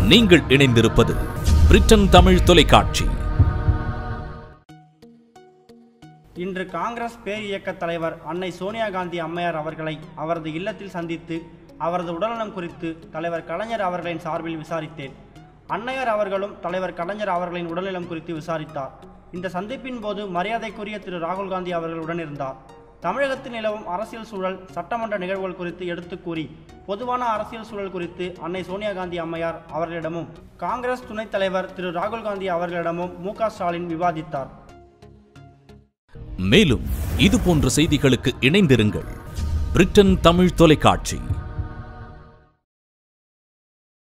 நீங்கள் இணைந்திருப்பது பிரிட்டன் தமிழ் தொலைக்காட்சி இன்று காங்கிரஸ் பேர் இயக்க தலைவர் அன்னை சோனியா காந்தி அம்மையார் அவர்களை அவரது இல்லத்தில் சந்தித்து அவரது உடல்நலம் குறித்து தலைவர் கலைஞர் அவர்களின் சார்பில் விசாரித்தேன் அன்னையர் அவர்களும் தலைவர் கலைஞர் அவர்களின் உடல்நலம் குறித்து விசாரித்தார் இந்த சந்திப்பின் போது மரியாதைக்குரிய திரு ராகுல் காந்தி அவர்கள் உடனிருந்தார் தமிழகத்தில் நிலவும் அரசியல் சூழல் சட்டமன்ற நிகழ்வுகள் குறித்து எடுத்துக் கூறி பொதுவான அரசியல் சூழல் குறித்து அன்னை சோனியா காந்தி அம்மையார் அவர்களிடமும் காங்கிரஸ் துணைத் தலைவர் திரு ராகுல் காந்தி அவர்களிடமும் மு க ஸ்டாலின் விவாதித்தார் மேலும் இது போன்ற செய்திகளுக்கு இணைந்திருங்கள் பிரிட்டன் தமிழ் தொலைக்காட்சி